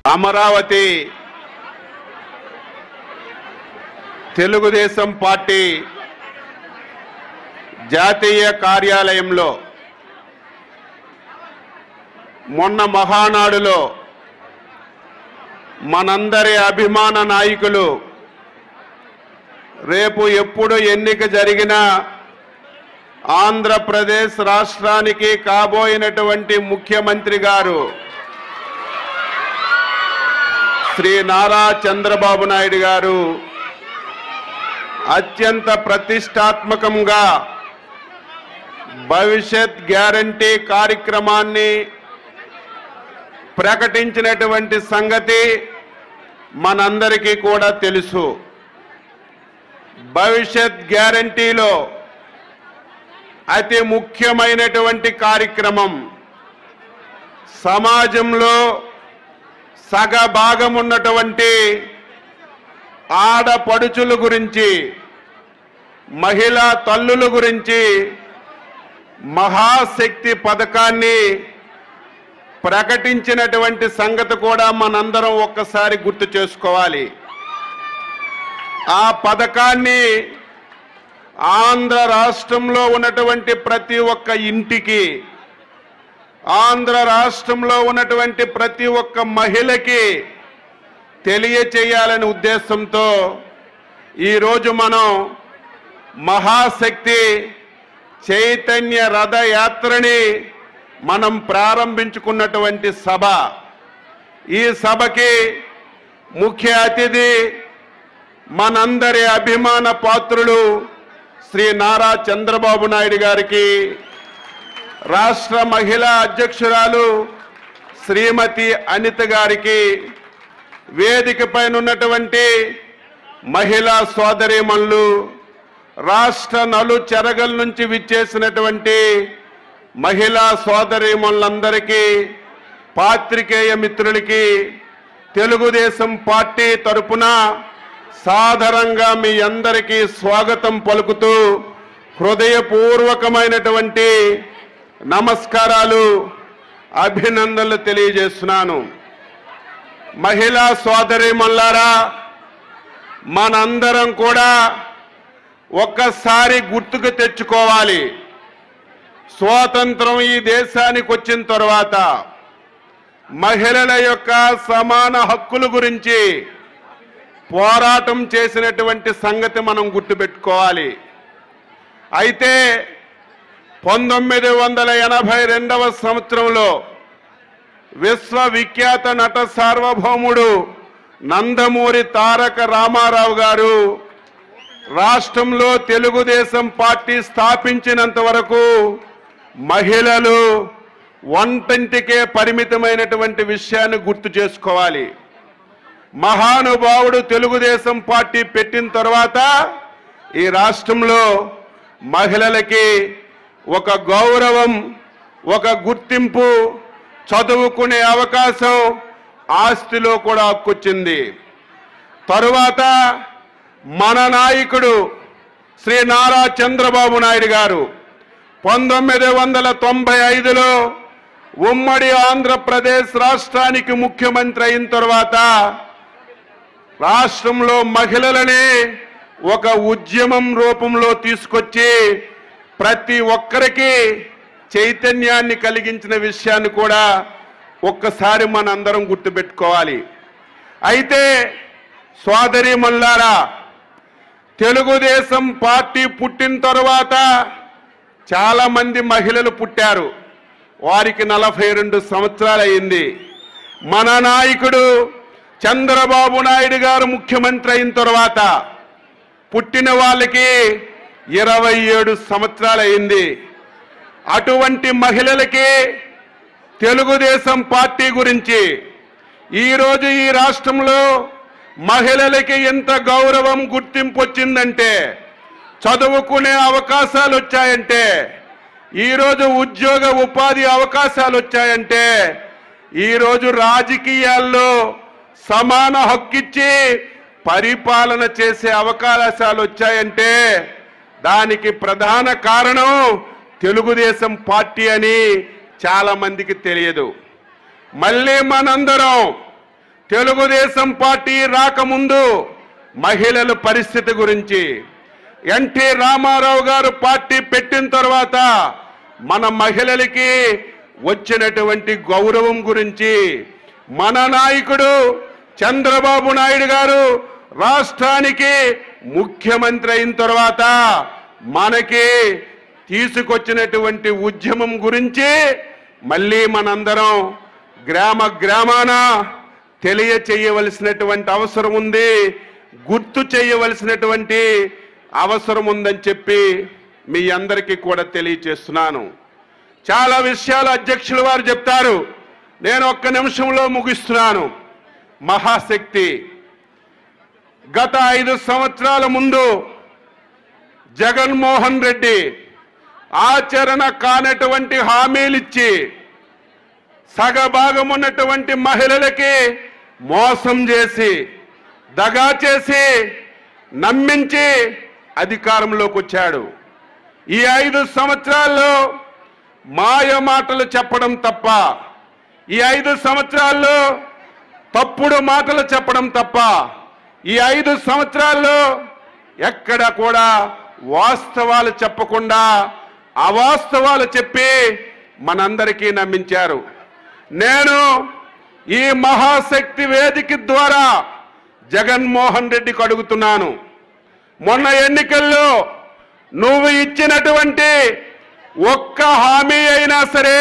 Amaravati Telugu Desam party జాతీయ కార్యాలయంలో మొన్న మహానాడులో మనందరి అభిమాన నాయకులు రేపు ఎప్పుడు ఎన్నిక జరిగినా ఆంధ్రప్రదేశ్ రాష్ట్రానికి కాబోయినటువంటి ముఖ్యమంత్రి గారు శ్రీ నారా చంద్రబాబు నాయుడు గారు అత్యంత ప్రతిష్టాత్మకంగా భవిష్యత్ గ్యారంటీ కార్యక్రమాన్ని ప్రకటించినటువంటి సంగతి మనందరికీ కూడా తెలుసు భవిష్యత్ గ్యారంటీలో అతి ముఖ్యమైనటువంటి కార్యక్రమం సమాజంలో సగభాగం ఉన్నటువంటి ఆడపడుచుల గురించి మహిళా తల్లుల గురించి మహాశక్తి పథకాన్ని ప్రకటించినటువంటి సంగతి కూడా మనందరం ఒక్కసారి గుర్తు చేసుకోవాలి ఆ పథకాన్ని ఆంధ్ర రాష్ట్రంలో ఉన్నటువంటి ప్రతి ఒక్క ఇంటికి ఆంధ్ర రాష్ట్రంలో ఉన్నటువంటి ప్రతి ఒక్క మహిళకి తెలియచేయాలనే ఉద్దేశంతో ఈరోజు మనం మహాశక్తి చైతన్య రథయాత్రని మనం ప్రారంభించుకున్నటువంటి సభ ఈ సభకి ముఖ్య అతిథి మనందరి అభిమాన పాత్రులు శ్రీ నారా చంద్రబాబు నాయుడు గారికి రాష్ట్ర మహిళా అధ్యక్షురాలు శ్రీమతి అనిత గారికి వేదిక పైన ఉన్నటువంటి మహిళా సోదరీమణులు రాష్ట్ర నలు చెరగల నుంచి విచ్చేసినటువంటి మహిళా సోదరీమణులందరికీ పాత్రికేయ మిత్రులకి తెలుగుదేశం పార్టీ తరపున సాదరంగా మీ అందరికీ స్వాగతం పలుకుతూ హృదయపూర్వకమైనటువంటి నమస్కారాలు అభినందనలు తెలియజేస్తున్నాను మహిళా సోదరి మల్లారా మనందరం కూడా ఒక్కసారి గుర్తుకు తెచ్చుకోవాలి స్వాతంత్రం ఈ దేశానికి వచ్చిన తర్వాత మహిళల యొక్క సమాన హక్కుల గురించి పోరాటం చేసినటువంటి సంగతి మనం గుర్తుపెట్టుకోవాలి అయితే పంతొమ్మిది వందల ఎనభై రెండవ సంవత్సరంలో విశ్వవిఖ్యాత నట సార్వభౌముడు నందమూరి తారక రామారావు గారు రాష్ట్రంలో తెలుగుదేశం పార్టీ స్థాపించినంత వరకు మహిళలు వంటింటికే పరిమితమైనటువంటి విషయాన్ని గుర్తు చేసుకోవాలి మహానుభావుడు తెలుగుదేశం పార్టీ పెట్టిన తర్వాత ఈ రాష్ట్రంలో మహిళలకి ఒక గౌరవం ఒక గుర్తింపు చదువుకునే అవకాశం ఆస్తిలో కూడా హక్కొచ్చింది తరువాత మన నాయకుడు శ్రీ నారా చంద్రబాబు నాయుడు గారు పంతొమ్మిది వందల తొంభై ఐదులో ఉమ్మడి ఆంధ్రప్రదేశ్ రాష్ట్రానికి ముఖ్యమంత్రి అయిన తర్వాత రాష్ట్రంలో మహిళలని ఒక ఉద్యమం రూపంలో తీసుకొచ్చి ప్రతి ఒక్కరికి చైతన్యాన్ని కలిగించిన విషయాన్ని కూడా ఒక్కసారి మనందరం గుర్తుపెట్టుకోవాలి అయితే సోదరి మల్లారా తెలుగుదేశం పార్టీ పుట్టిన తరువాత చాలా మంది మహిళలు పుట్టారు వారికి నలభై రెండు సంవత్సరాలు అయింది మన నాయకుడు చంద్రబాబు నాయుడు గారు ముఖ్యమంత్రి అయిన తర్వాత పుట్టిన వాళ్ళకి ఇరవై ఏడు సంవత్సరాలు అయింది అటువంటి మహిళలకి తెలుగుదేశం పార్టీ గురించి ఈరోజు ఈ రాష్ట్రంలో మహిళలకి ఎంత గౌరవం గుర్తింపు వచ్చిందంటే చదువుకునే అవకాశాలు వచ్చాయంటే ఈరోజు ఉద్యోగ ఉపాధి అవకాశాలు వచ్చాయంటే ఈరోజు రాజకీయాల్లో సమాన హక్కిచ్చి పరిపాలన చేసే అవకాశాలు వచ్చాయంటే దానికి ప్రధాన కారణం తెలుగుదేశం పార్టీ అని చాలా మందికి తెలియదు మళ్ళీ మనందరం తెలుగుదేశం పార్టీ రాకముందు మహిళల పరిస్థితి గురించి ఎన్టీ రామారావు గారు పార్టీ పెట్టిన తర్వాత మన మహిళలకి వచ్చినటువంటి గౌరవం గురించి మన నాయకుడు చంద్రబాబు నాయుడు గారు రాష్ట్రానికి ముఖ్యమంత్రి అయిన తర్వాత మనకి తీసుకొచ్చినటువంటి ఉద్యమం గురించి మళ్ళీ మనందరం గ్రామ గ్రామాన తెలియచేయవలసినటువంటి అవసరం ఉంది గుర్తు చేయవలసినటువంటి అవసరం ఉందని చెప్పి మీ అందరికీ కూడా తెలియచేస్తున్నాను చాలా విషయాలు అధ్యక్షుల వారు చెప్తారు నేను ఒక్క నిమిషంలో ముగిస్తున్నాను మహాశక్తి గత ఐదు సంవత్సరాల ముందు జగన్మోహన్ రెడ్డి ఆచరణ కానటువంటి హామీలిచ్చి సగభాగం ఉన్నటువంటి మహిళలకి మోసం చేసి దగా చేసి నమ్మించి అధికారంలోకి వచ్చాడు ఈ ఐదు సంవత్సరాల్లో మాయ మాటలు చెప్పడం తప్ప ఈ ఐదు సంవత్సరాల్లో తప్పుడు మాటలు చెప్పడం తప్ప ఈ ఐదు సంవత్సరాల్లో ఎక్కడ కూడా వాస్తవాలు చెప్పకుండా అవాస్తవాలు చెప్పి మనందరికీ నమ్మించారు నేను ఈ మహాశక్తి వేదిక ద్వారా జగన్మోహన్ రెడ్డికి అడుగుతున్నాను మొన్న ఎన్నికల్లో నువ్వు ఇచ్చినటువంటి ఒక్క హామీ అయినా సరే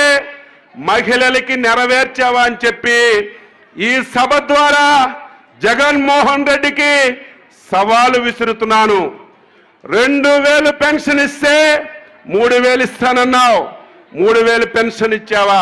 మహిళలకి నెరవేర్చావా అని చెప్పి ఈ సభ ద్వారా జగన్మోహన్ రెడ్డికి సవాలు విసురుతున్నాను రెండు వేలు పెన్షన్ ఇస్తే మూడు వేలు ఇస్తానన్నావు మూడు వేలు పెన్షన్ ఇచ్చావా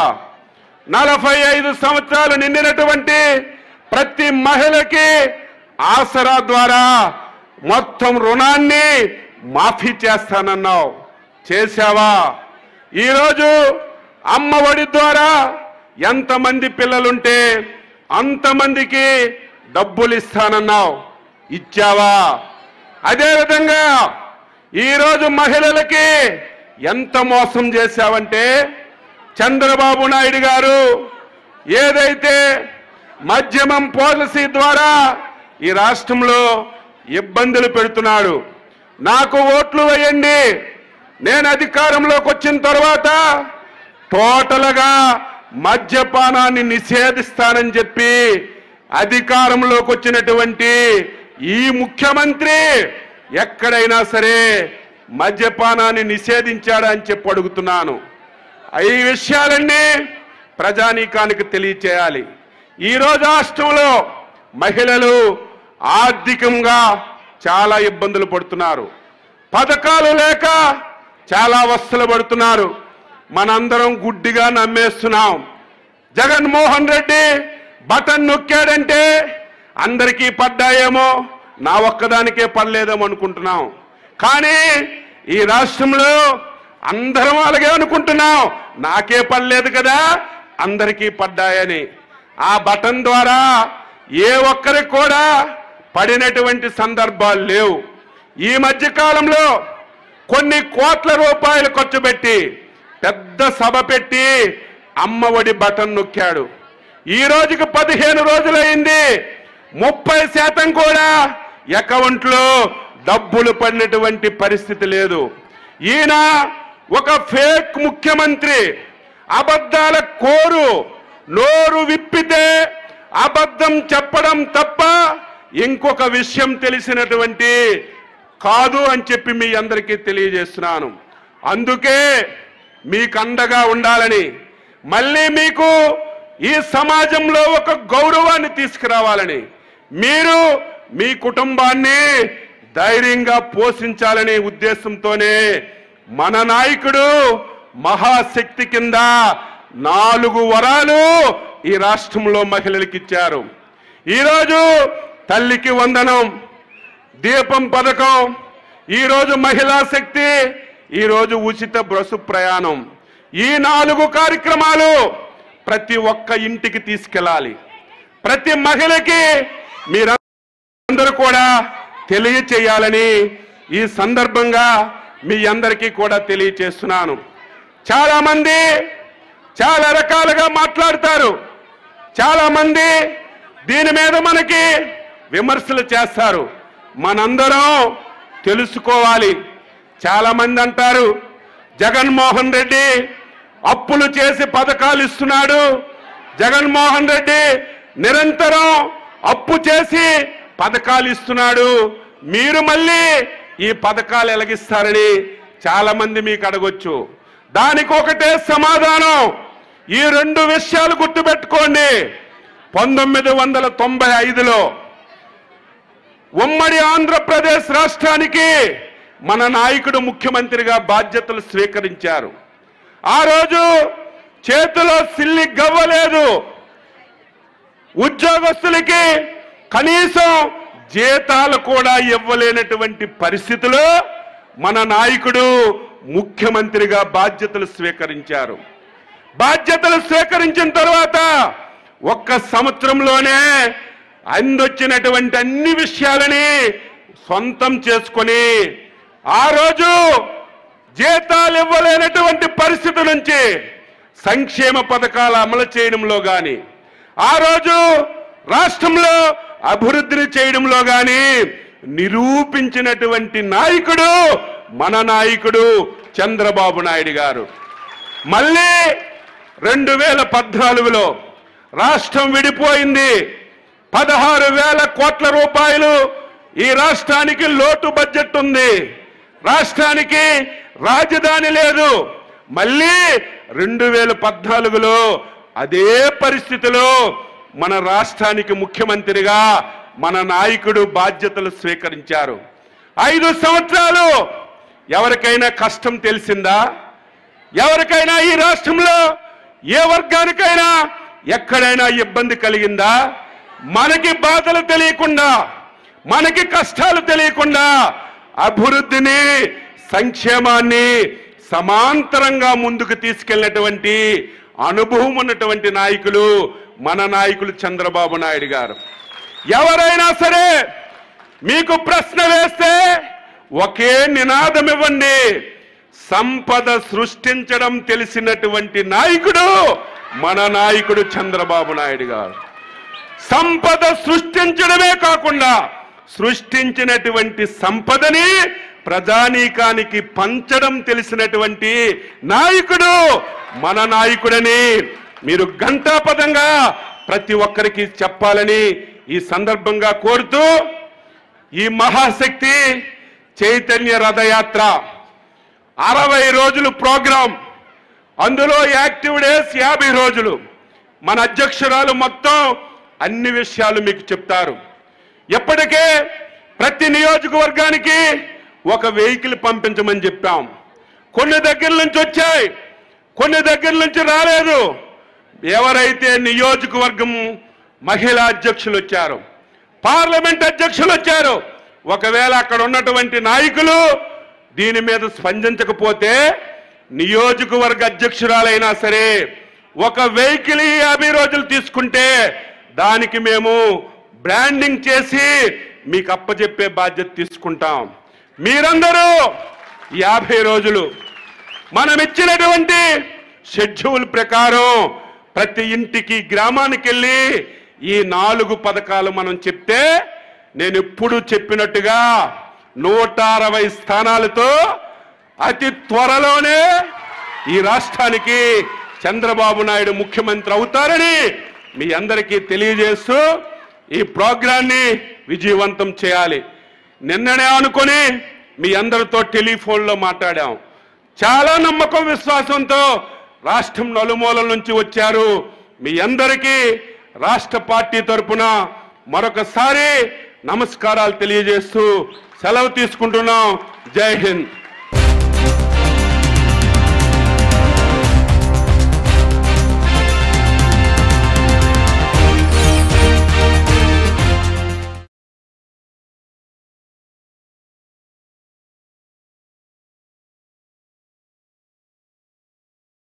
నలభై ఐదు సంవత్సరాలు నిండినటువంటి ప్రతి మహిళకి ఆసరా ద్వారా మొత్తం రుణాన్ని మాఫీ చేస్తానన్నావు చేశావా ఈరోజు అమ్మ ఒడి ద్వారా ఎంతమంది పిల్లలుంటే అంతమందికి డబ్బులు ఇస్తానన్నావు ఇచ్చావా అదేవిధంగా ఈరోజు మహిళలకి ఎంత మోసం చేశావంటే చంద్రబాబు నాయుడు గారు ఏదైతే మద్యమం పాలసీ ద్వారా ఈ రాష్ట్రంలో ఇబ్బందులు పెడుతున్నాడు నాకు ఓట్లు వేయండి నేను అధికారంలోకి వచ్చిన తర్వాత టోటల్గా మద్యపానాన్ని నిషేధిస్తానని చెప్పి అధికారంలోకి వచ్చినటువంటి ఈ ముఖ్యమంత్రి ఎక్కడైనా సరే మద్యపానాన్ని నిషేధించాడా అని చెప్పి అడుగుతున్నాను ఈ విషయాలన్నీ ప్రజానీకానికి తెలియచేయాలి ఈరోజు రాష్ట్రంలో మహిళలు ఆర్థికంగా చాలా ఇబ్బందులు పడుతున్నారు పథకాలు లేక చాలా అవస్థలు పడుతున్నారు మనందరం గుడ్డిగా నమ్మేస్తున్నాం జగన్మోహన్ రెడ్డి బటన్ నొక్కాడంటే అందరికీ పడ్డాయేమో నా ఒక్కదానికే పడలేదేమో అనుకుంటున్నాం కానీ ఈ రాష్ట్రంలో అందరం అలాగే అనుకుంటున్నాం నాకే పడలేదు కదా అందరికీ పడ్డాయని ఆ బటన్ ద్వారా ఏ ఒక్కరికి కూడా పడినటువంటి సందర్భాలు లేవు ఈ మధ్య కాలంలో కొన్ని కోట్ల రూపాయలు ఖర్చు పెట్టి పెద్ద సభ పెట్టి అమ్మఒడి బటన్ నొక్కాడు ఈ రోజుకి పదిహేను రోజులైంది ముప్పై శాతం కూడా అకౌంట్లో డబ్బులు పడినటువంటి పరిస్థితి లేదు ఈయన ఒక ఫేక్ ముఖ్యమంత్రి అబద్ధాల కోరు నోరు విప్పితే అబద్ధం చెప్పడం తప్ప ఇంకొక విషయం తెలిసినటువంటి కాదు అని చెప్పి మీ అందరికీ తెలియజేస్తున్నాను అందుకే మీకు అండగా ఉండాలని మళ్ళీ మీకు ఈ సమాజంలో ఒక గౌరవాన్ని తీసుకురావాలని మీరు మీ కుటుంబాన్ని ధైర్యంగా పోషించాలనే ఉద్దేశంతోనే మన నాయకుడు మహాశక్తి కింద నాలుగు వరాలు ఈ రాష్ట్రంలో మహిళలకు ఇచ్చారు ఈరోజు తల్లికి వందనం దీపం పథకం ఈరోజు మహిళా శక్తి ఈరోజు ఉచిత బస్సు ప్రయాణం ఈ నాలుగు కార్యక్రమాలు ప్రతి ఒక్క ఇంటికి తీసుకెళ్ళాలి ప్రతి మహిళకి మీరందరూ కూడా తెలియచేయాలని ఈ సందర్భంగా మీ అందరికీ కూడా తెలియచేస్తున్నాను చాలా మంది చాలా రకాలుగా మాట్లాడతారు చాలా మంది దీని మీద మనకి విమర్శలు చేస్తారు మనందరం తెలుసుకోవాలి చాలా మంది అంటారు జగన్మోహన్ రెడ్డి అప్పులు చేసి పథకాలు ఇస్తున్నాడు జగన్మోహన్ రెడ్డి నిరంతరం అప్పు చేసి పథకాలు ఇస్తున్నాడు మీరు మళ్ళీ ఈ పథకాలు ఎలగిస్తారని చాలా మంది మీకు అడగొచ్చు దానికి ఒకటే సమాధానం ఈ రెండు విషయాలు గుర్తుపెట్టుకోండి పంతొమ్మిది వందల తొంభై ఐదులో ఉమ్మడి ఆంధ్రప్రదేశ్ రాష్ట్రానికి మన నాయకుడు ముఖ్యమంత్రిగా బాధ్యతలు స్వీకరించారు ఆ రోజు చేతిలో సిల్లి గవ్వలేదు ఉద్యోగస్తులకి కనీసం జీతాలు కూడా ఇవ్వలేనటువంటి పరిస్థితిలో మన నాయకుడు ముఖ్యమంత్రిగా బాధ్యతలు స్వీకరించారు బాధ్యతలు స్వీకరించిన తర్వాత ఒక్క సంవత్సరంలోనే అందొచ్చినటువంటి అన్ని విషయాలని సొంతం చేసుకొని ఆ రోజు జీతాలు ఇవ్వలేనటువంటి పరిస్థితి నుంచి సంక్షేమ పథకాలు అమలు చేయడంలో గాని ఆ రోజు రాష్ట్రంలో అభివృద్ధిని చేయడంలో గాని నిరూపించినటువంటి నాయకుడు మన నాయకుడు చంద్రబాబు నాయుడు గారు మళ్ళీ రెండు వేల పద్నాలుగులో రాష్ట్రం విడిపోయింది పదహారు వేల కోట్ల రూపాయలు ఈ రాష్ట్రానికి లోటు బడ్జెట్ ఉంది రాష్ట్రానికి రాజధాని లేదు మళ్ళీ రెండు వేల పద్నాలుగులో అదే పరిస్థితిలో మన రాష్ట్రానికి ముఖ్యమంత్రిగా మన నాయకుడు బాధ్యతలు స్వీకరించారు ఐదు సంవత్సరాలు ఎవరికైనా కష్టం తెలిసిందా ఎవరికైనా ఈ రాష్ట్రంలో ఏ వర్గానికైనా ఎక్కడైనా ఇబ్బంది కలిగిందా మనకి బాధలు తెలియకుండా మనకి కష్టాలు తెలియకుండా అభివృద్ధిని సంక్షేమాన్ని సమాంతరంగా ముందుకు తీసుకెళ్ళినటువంటి అనుభవం ఉన్నటువంటి నాయకులు మన నాయకులు చంద్రబాబు నాయుడు గారు ఎవరైనా సరే మీకు ప్రశ్న వేస్తే ఒకే నినాదం ఇవ్వండి సంపద సృష్టించడం తెలిసినటువంటి నాయకుడు మన నాయకుడు చంద్రబాబు నాయుడు గారు సంపద సృష్టించడమే కాకుండా సృష్టించినటువంటి సంపదని ప్రజానీకానికి పంచడం తెలిసినటువంటి నాయకుడు మన నాయకుడని మీరు ఘంటాపదంగా ప్రతి ఒక్కరికి చెప్పాలని ఈ సందర్భంగా కోరుతూ ఈ మహాశక్తి చైతన్య రథయాత్ర అరవై రోజులు ప్రోగ్రాం అందులో యాక్టివ్ డేస్ యాభై రోజులు మన అధ్యక్షురాలు మొత్తం అన్ని విషయాలు మీకు చెప్తారు ఎప్పటికే ప్రతి నియోజకవర్గానికి ఒక వెహికల్ పంపించమని చెప్పాం కొన్ని దగ్గర నుంచి వచ్చాయి కొన్ని దగ్గర నుంచి రాలేదు ఎవరైతే నియోజకవర్గం మహిళా అధ్యక్షులు వచ్చారు పార్లమెంట్ అధ్యక్షులు వచ్చారు ఒకవేళ అక్కడ ఉన్నటువంటి నాయకులు దీని మీద స్పందించకపోతే నియోజకవర్గ అధ్యక్షురాలైనా సరే ఒక వెహికల్ ఈ యాభై రోజులు తీసుకుంటే దానికి మేము బ్రాండింగ్ చేసి మీకు అప్పచెప్పే బాధ్యత తీసుకుంటాం మీరందరూ ఈ యాభై రోజులు మనం ఇచ్చినటువంటి షెడ్యూల్ ప్రకారం ప్రతి ఇంటికి గ్రామానికి వెళ్ళి ఈ నాలుగు పథకాలు మనం చెప్తే నేను ఎప్పుడు చెప్పినట్టుగా నూట అరవై స్థానాలతో అతి త్వరలోనే ఈ రాష్ట్రానికి చంద్రబాబు నాయుడు ముఖ్యమంత్రి అవుతారని మీ అందరికీ తెలియజేస్తూ ఈ ప్రోగ్రాన్ని విజయవంతం చేయాలి నిన్ననే అనుకొని మీ అందరితో టెలిఫోన్లో మాట్లాడాం చాలా నమ్మకం విశ్వాసంతో రాష్ట్రం నలుమూలల నుంచి వచ్చారు మీ అందరికీ రాష్ట్ర పార్టీ తరపున మరొకసారి నమస్కారాలు తెలియజేస్తూ సెలవు తీసుకుంటున్నాం జై హింద్